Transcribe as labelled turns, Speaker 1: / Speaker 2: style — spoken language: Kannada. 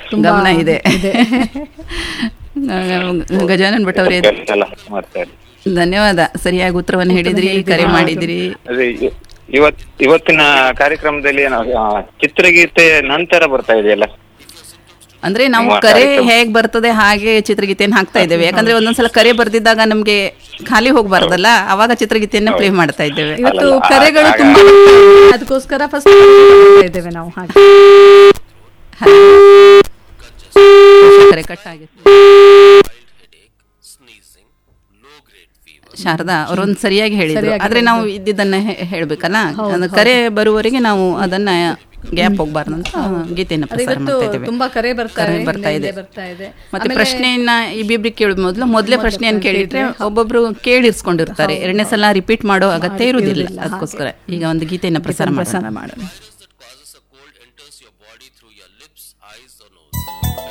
Speaker 1: ತುಂಬಾ
Speaker 2: ಗಮನ ಇದೆ
Speaker 1: ಇದೆ.
Speaker 2: ಗಜಾನನ್ ಭಟ್ ಅವರೇ
Speaker 3: ಎಲ್ಲ ಮಾಡ್ತಾರೆ
Speaker 2: ಧನ್ಯವಾದ ಸರಿಯಾಗಿ ಉತ್ತರವನ್ನು ಹೇಳಿದ್ರಿ ಕರೆ ಮಾಡಿದ್ರಿ
Speaker 3: ಅದೇ ಇ- ಇವತ್ ಇವತ್ತಿನ ಕಾರ್ಯಕ್ರಮದಲ್ಲಿ ಏನು ಆ, ಚಿತ್ರಗೀತೆ ನಂತರ ಬರ್ತಾ ಇದೆಯಲ್ಲ
Speaker 2: ಅಂದ್ರೆ ನಾವು
Speaker 3: ನಿಮ್ಮ
Speaker 2: ಕರೆ
Speaker 3: ಕಾರ್ಯಕ್ರಮ.
Speaker 2: ಹೇಗ್ ಬರ್ತದೆ ಹಾಗೆ ಚಿತ್ರಗೀತೆಯನ್ನು ಹಾಕ್ತಾ ಇದ್ದೇವೆ ಯಾಕಂದ್ರೆ ಒಂದೊಂದ್ಸಲ ಕರೆ ಬರ್ದಿದ್ದಾಗ ನಮ್ಗೆ ಖಾಲಿ ಹೋಗ್ಬಾರ್ದಲ್ಲ ಅವಾಗ ಚಿತ್ರಗೀತೆಯನ್ನ ಪ್ಲೇ ಮಾಡ್ತಾ ಇದ್ದೇವೆ
Speaker 1: ಇವತ್ತು
Speaker 3: ಅಲ್ಲಲ್ಲ, ಆ-
Speaker 1: ಕರೆಗಳು
Speaker 3: ಆಗ-
Speaker 1: ತುಂಬಾ ಬರ್ತಾ ಇದೆ. ಅದಕ್ಕೋಸ್ಕರ ಫಸ್ಟ್ ಇದ್ದೇವೆ ನಾವು ಹಾಗೆ
Speaker 2: ಕರೆ ಕಟ್ ಆಗಿದೆ ಶಾರದಾ ಅವರೊಂದು ಸರಿಯಾಗಿ ಹೇಳಿದ್ರು
Speaker 1: ಸರಿಯಾಗಿ
Speaker 2: ಆದ್ರೆ ನಾವು ಇದ್ದಿದ್ದನ್ನ ಹೇ- ಹೇಳ್ಬೇಕಲ್ಲ ಅದು ಕರೆ ಬರುವವರೆಗೆ ನಾವು ಅದನ್ನ ಗ್ಯಾಪ್ ಹೋಗ್ಬಾರ್ದು ಅಂತ ಗೀತೆಯನ್ನ
Speaker 1: ಅದೇ
Speaker 2: ಪ್ರಸಾರ
Speaker 1: ಇವತ್ತು
Speaker 2: ಮಾಡ್ತಾ ಇದ್ದೇವೆ
Speaker 1: ತುಂಬಾ ಕರೆ ಬರ್ತಾ
Speaker 2: ಕರೆ
Speaker 1: ಇದೆ,
Speaker 2: ಬರ್ತಾ
Speaker 1: ಹಿಂದೆ
Speaker 2: ಇದೆ
Speaker 1: ಬರ್ತಾ ಇದೆ.
Speaker 2: ಮತ್ತೆ
Speaker 1: ಆಮೇಲೆ-
Speaker 2: ಪ್ರಶ್ನೆಯನ್ನ ಇಬ್ಬಿಬ್ರಿಗೆ ಕೇಳೋದು ಮೊದಲು ಮೊದಲೇ ಪ್ರಶ್ನೆಯನ್ನು ಕೇಳಿಟ್ರೆ ಒಬ್ಬೊಬ್ರು ಕೇಳಿರ್ಸ್ಕೊಂಡಿರ್ತಾರೆ ಎರಡನೇ ಸಲ ರಿಪೀಟ್ ಮಾಡೋ ಅಗತ್ಯ ಇರುವುದಿಲ್ಲ
Speaker 1: ಇರುವುದಿಲ್ಲ,
Speaker 2: ಅದಕ್ಕೋಸ್ಕರ ಈಗ ಒಂದು ಗೀತೆಯನ್ನ ಪ್ರಸಾರ ಮಾಡೋಣ
Speaker 1: ಪ್ರಸಾರ ಮಾಡೋಣ
Speaker 4: that causes a cold enters your body through your lips, eyes, or nose.